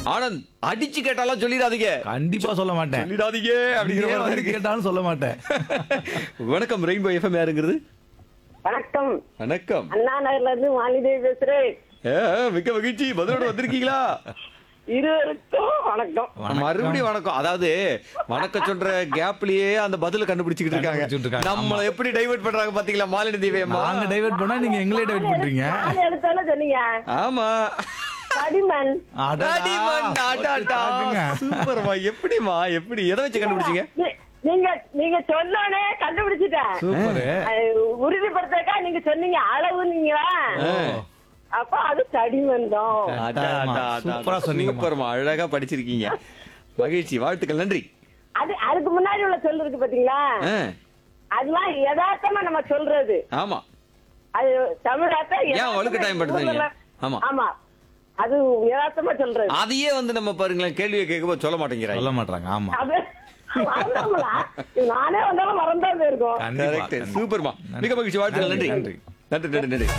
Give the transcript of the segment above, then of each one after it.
ஆனந்த் அடிச்சு கேட்டாலும் சொல்லிடாதீங்க கண்டிப்பா சொல்ல மாட்டேன் சொல்லிடாதீங்க அப்படிங்கிற நீயே மாதிரி வந்து இருக்கு. கேட்டாலும் சொல்ல மாட்டேன் வணக்கம் ரெயின்போ எஃப்எம் யாருங்கிறது வணக்கம் வணக்கம் அண்ணா நகர்ல இருந்து வாணிதேவி பேசுறேன் ஏ, மிக்க மகிழ்ச்சி பதிலோட வந்திருக்கீங்களா இருவருக்கும் வணக்கம் மறுபடியும் வணக்கம் அதாவது வணக்கம் சொல்ற கேப்லயே அந்த பதில கண்டுபிடிச்சிட்டு கண்டுபிடிச்சிட்டு இருக்காங்க இருக்காங்க. நம்மள எப்படி டைவர்ட் பண்றாங்க பாத்தீங்களா மாலினி தேவி அம்மா நாங்க டைவர்ட் பண்ணா நீங்க எங்களே டைவர்ட் பண்றீங்க நான் எடுத்தாலும் சொன்னீங்க ஆமா கடிமன் அடடா. அடிமன், அடாடா. பாருங்க. சூப்பர்மா எப்படிமா எப்படி எதை வச்சு கண்டுபிடிச்சீங்க நீ- நீங்க நீங்க சொன்னோனே கண்டுபிடிச்சிட்டேன் சூப்பர் அது உறுதிப்படுத்தக்கா நீங்க சொன்னீங்க அளவுனீங்களா ஆ. அப்ப அது தடிமன் தான் அடா, அடா, அடா. சூப்பரா சொன்னீங்கம்மா. சூப்பர்மா அழகா படிச்சிருக்கீங்க மகிழ்ச்சி வாழ்த்துக்கள் நன்றி அது அதுக்கு முன்னாடி உள்ள சொல் இருக்கு பாத்தீங்களா ஆ, அதெல்லாம் யதார்த்தமா நம்ம சொல்றது ஆமா அது தமிழாத்த ஏன் வலுக்கட்டாயம் படுத்துறீங்க? ஆமா. ஆமா அது யதார்த்தமா சொல்றது அதையே வந்து நம்ம பாருங்களேன் கேள்வியை கேட்கும்போது சொல்ல மாட்டேங்கிறாங்க சொல்ல மாட்டாங்க ஆமா அது மறந்தோம்ல. நானே வந்தாலும் மறந்தாது இருக்கும் கண்டிப்பா, கரெக்ட் கண்டிப்பா. சூப்பர்மா மிக மகிழ்ச்சி வாழ்த்துக்கள் நன்றி நன்றி, நன்றி நன்றி நன்றி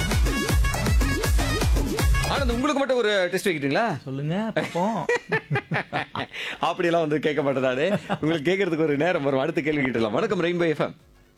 ஆனந்த் உங்களுக்கு மட்டும் ஒரு டெஸ்ட் வைக்கிட்டீங்களா சொல்லுங்க பாப்போம் அப்படியெல்லாம் வந்து கேட்க மாட்டேனாரு உங்களுக்கு கேட்கறதுக்கு ஒரு நேரம் வரும் அடுத்த கேள்வி கேட்டலாம் வணக்கம் ரெயின்போ எஃப்எம்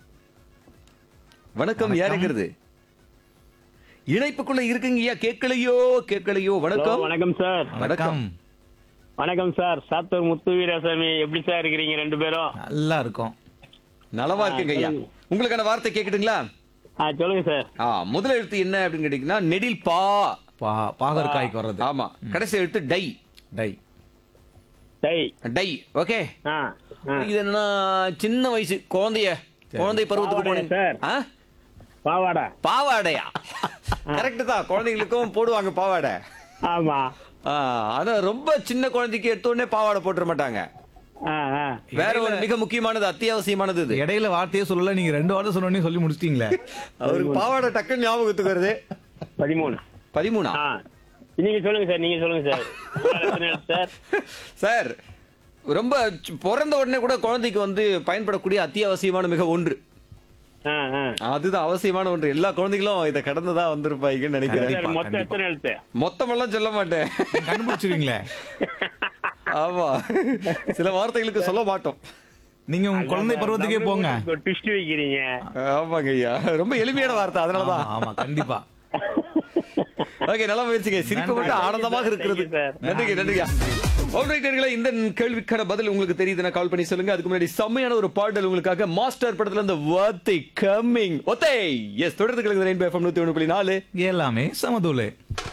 வணக்கம் யாருங்கிறது இணைப்புக்குள்ள இருக்குங்கய்யா கேட்கலையோ கேட்கலையோ ஹலோ வணக்கம் வணக்கம் சார் வணக்கம் வணக்கம் சார் சாத்தூர் முத்து வீராசாமி எப்படி சார் இருக்கிறீங்க ரெண்டு பேரும் நல்லா இருக்கும் நலமா இருக்குங்க ஐயா உங்களுக்கான வார்த்தை கேட்கட்டுங்களா ஆ சொல்லுங்க சார் ஆ முதல் எழுத்து என்ன அப்படின்னு கேட்டீங்கன்னா நெடில் பா பா பாகற்காய்க்கு வர்றது ஆமா கடைசி எழுத்து டை டை டை டை ஓகே ஆ ஆ. இது என்ன சின்ன வயசு குழந்தைய குழந்தை பருவத்துக்கு பாவாடை போனீங்க சார். ஆ? பாவாடா பாவாடையா கரெக்ட் தான் குழந்தைங்களுக்கும் போடுவாங்க பாவாடை ஆமா ஆ, ஆனா ரொம்ப சின்ன குழந்தைக்கு எடுத்த உடனே பாவாடை போட்டுற மாட்டாங்க ஆ ஆ வேற ஒரு மிக முக்கியமானது அத்தியாவசியமானது இது இடையில வார்த்தையே சொல்லல நீங்க ரெண்டு வார்த்தை சொன்னோடனே சொல்லி முடிச்சிட்டீங்களே அவருக்கு பாவாடை டக்குன்னு ஞாபகத்துக்கு வருது பதிமூணு பதிமூணா ஆ நீங்க சொல்லுங்க சார் நீங்க சொல்லுங்க சார் உங்களால எத்தனை எழுத்து சார் சார் ரொம்ப சி- பிறந்த உடனே கூட குழந்தைக்கு வந்து பயன்படக்கூடிய அத்தியாவசியமான மிக ஒன்று ஆ ஆ அதுதான் அவசியமான ஒன்று எல்லா குழந்தைகளும் இதை கடந்துதான் வந்திருப்பாங்கன்னு நினைக்கிறேன் சார் மொத்தம் எத்தனை எழுத்து மொத்தமெல்லாம் சொல்ல மாட்டேன் நீங்க கண்டுபிடிச்சிருவீங்களே ஆமா சில வார்த்தைகளுக்கு சொல்ல மாட்டோம் நீங்க உங்க குழந்தை பருவத்துக்கே போங்க ட்விஸ்ட் வைக்கிறீங்க ஆமாங்க ஐயா ரொம்ப எளிமையான வார்த்தை அதனாலதான் ஆமா, ஆமா கண்டிப்பா ஓகே நல்லா முயற்சிங்க சிரிப்பு மட்டும் ஆனந்தமாக இருக்கிறது Thank you, sir. நன்றிங்க நன்றிங்க ஆல்ரைட்டர்களே இந்த கேள்விக்கான பதில் உங்களுக்கு தெரியுதுன்னா கால் பண்ணி சொல்லுங்க அதுக்கு முன்னாடி செம்மையான ஒரு பாடல் உங்களுக்காக மாஸ்டர் படத்துல இந்த வார்த்தை கம்மிங் ஒத்தை எஸ் தொடர்ந்து கிழங்கு ரெயின்போ எஃப்எம் நூத்தி ஒன்று புள்ளி நாலு எல்லாமே சமதூளு